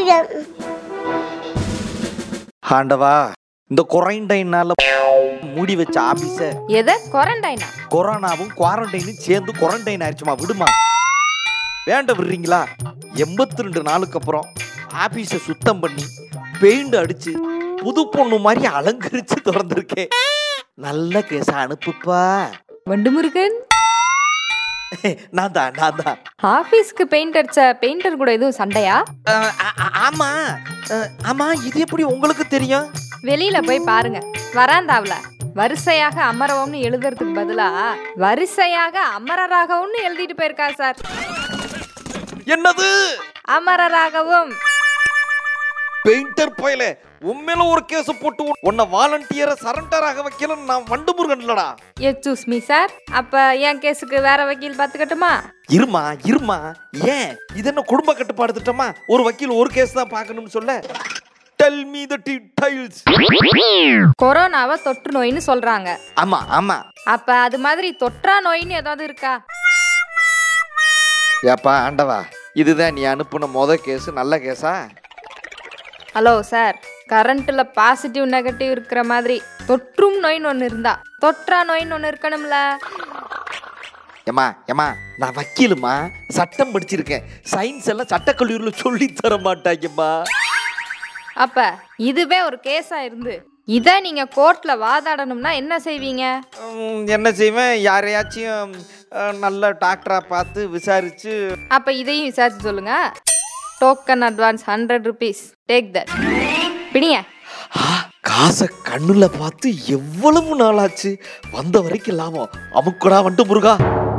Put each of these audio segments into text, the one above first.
முருகன் ஆண்டவா இந்த குறைண்டைனால மூடி வச்ச ஆபீஸ எதை குவாரண்டைனா கொரோனாவும் குவாரண்டைனும் சேர்ந்து குவாரண்டைன் ஆயிடுச்சுமா விடுமா வேண்ட விடுறீங்களா எண்பத்தி ரெண்டு நாளுக்கு அப்புறம் ஆபீஸை சுத்தம் பண்ணி பெயிண்ட் அடிச்சு புது பொண்ணு மாதிரி அலங்கரிச்சு திறந்திருக்கேன் நல்ல கேஸ அனுப்புப்பா வண்டு முருகன் நான் தான் நான் தான் ஆபீஸ்க்கு பெயிண்ட் அடிச்ச பெயிண்டர் கூட எதுவும் சண்டையா அஹ், ஆ- ஆ- ஆமா அஹ், ஆமா இது எப்படி உங்களுக்கு தெரியும் வெளியில போய் பாருங்க வராந்தாவுல வரிசையாக அமரவும்னு எழுதுறதுக்கு பதிலா வரிசையாக அமரராகவும்னு எழுதிட்டு போயிருக்கா சார் என்னது அமரராகவும் பெயிண்டர் பயல உண்மையில ஒரு கேஸ் போட்டு உன்- உன்னை வாலண்டியரை சரண்டர் ஆக வைக்கல நான் வண்டு முருகன் இல்லடா எச்சூஸ் மீ சார் அப்ப என் கேஸுக்கு வேற வக்கீல் பாத்துக்கட்டுமா இருமா இருமா ஏன் இது என்ன குடும்ப கட்டுப்பாடு திட்டமா ஒரு வக்கீல் ஒரு கேஸ் தான் பார்க்கணும்னு சொல்ல டெல் மீ த டீடைல்ஸ் கொரோனாவை தொற்று நோயின்னு சொல்றாங்க ஆமா ஆமா அப்ப அது மாதிரி தொற்றா நோயின்னு ஏதாவது இருக்கா ஏப்பா ஆண்டவா இதுதான் நீ அனுப்புன மொத கேஸ் நல்ல கேஸா ஹலோ சார் கரண்ட்ல பாசிட்டிவ் நெகட்டிவ் இருக்கிற மாதிரி தொற்றும் நோயின்னு ஒன்று இருந்தா தொற்றா நோயின்னு ஒன்று இருக்கணும்ல ஏமா ஏமா நான் வக்கீலுமா சட்டம் படிச்சிருக்கேன் சயின்ஸ் எல்லாம் சட்டக்கல்லூரியில் சொல்லி தர மாட்டாங்கம்மா அப்ப இதுவே ஒரு கேஸா இருந்து இதை நீங்க கோர்ட்ல வாதாடணும்னா என்ன செய்வீங்க உம், என்ன செய்வேன் யாரையாச்சும் அஹ், நல்ல டாக்டரா பார்த்து விசாரிச்சு அப்ப இதையும் விசாரிச்சு சொல்லுங்க token advance hundred rupees take that பிடிங்க ஆ, காசை கண்ணுல பார்த்து எவ்வளவு நாளாச்சு வந்த வரைக்கும் லாபம் அமுக்குடா வந்துட்டு முருகா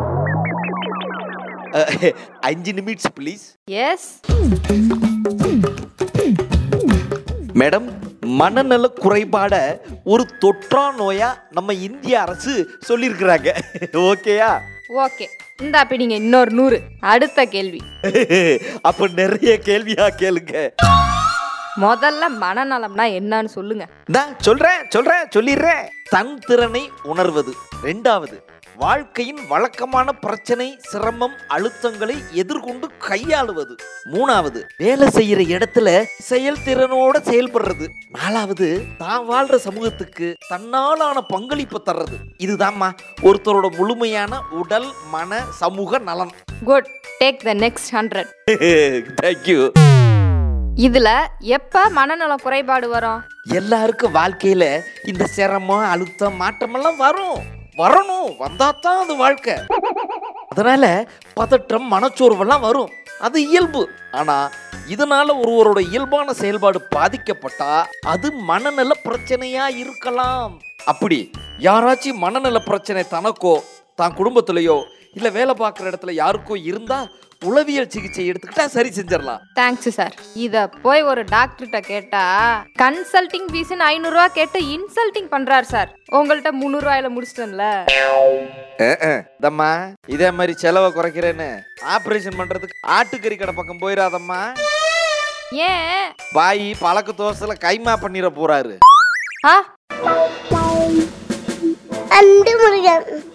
அஹ், அஞ்சு நிமிட்ஸ் ப்ளீஸ் எஸ் மேடம் மனநல குறைபாட ஒரு தொற்றா நோயா நம்ம இந்திய அரசு சொல்லியிருக்கிறாங்க ஓகேயா ஓகே இந்தா பிடிங்க இன்னொரு நூறு அடுத்த கேள்வி அப்ப நிறைய கேள்வியா கேளுங்க முதல்ல மனநலம்னா என்னன்னு சொல்லுங்க நான் சொல்றேன் சொல்றேன் சொல்லிடுறேன் தன் திறனை உணர்வது ரெண்டாவது வாழ்க்கையின் வழக்கமான பிரச்சனை சிரமம் அழுத்தங்களை எதிர்கொண்டு கையாளுவது மூணாவது வேலை செய்யற இடத்துல செயல்திறனோட செயல்படுறது நாலாவது தான் வாழ்ற சமூகத்துக்கு தன்னாலான பங்களிப்பு தர்றது இதுதாம்மா ஒருத்தரோட முழுமையான உடல் மன சமூக நலன் good take the next hundred thank you இதுல எப்ப மனநல குறைபாடு வரும் எல்லாருக்கும் வாழ்க்கையில இந்த சிரமம் அழுத்தம் மாற்றமெல்லாம் வரும் வரணும் வந்தாதான் அது வாழ்க்கை அதனால பதற்றம் மனச்சோர்வெல்லாம் வரும் அது இயல்பு ஆனா இதனால ஒருவரோட இயல்பான செயல்பாடு பாதிக்கப்பட்டா அது மனநல பிரச்சனையா இருக்கலாம் அப்படி யாராச்சும் மனநல பிரச்சனை தனக்கோ தான் குடும்பத்திலேயோ இல்ல வேலை பார்க்குற இடத்துல யாருக்கோ இருந்தா உளவியல் சிகிச்சை எடுத்துக்கிட்டா சரி செஞ்சிடலாம் தேங்க்ஸ் சார் இத போய் ஒரு டாக்டர்கிட்ட கேட்டா கன்சல்டிங் ஃபீஸ்னு ஐநூறுரூவா கேட்டு இன்சல்டிங் பண்றாரு சார் உங்கள்கிட்ட முந்நூறுவாயில முடிச்சிட்டேன்ல தம்மா இதே மாதிரி செலவை குறைக்கிறேன்னு ஆபரேஷன் பண்றதுக்கு ஆட்டுக்கறி கடை பக்கம் போயிடாதம்மா ஏன் பாய் பழக்க தோசைல கைமா பண்ணிட போறாரு ஆ அன்பு முருகன்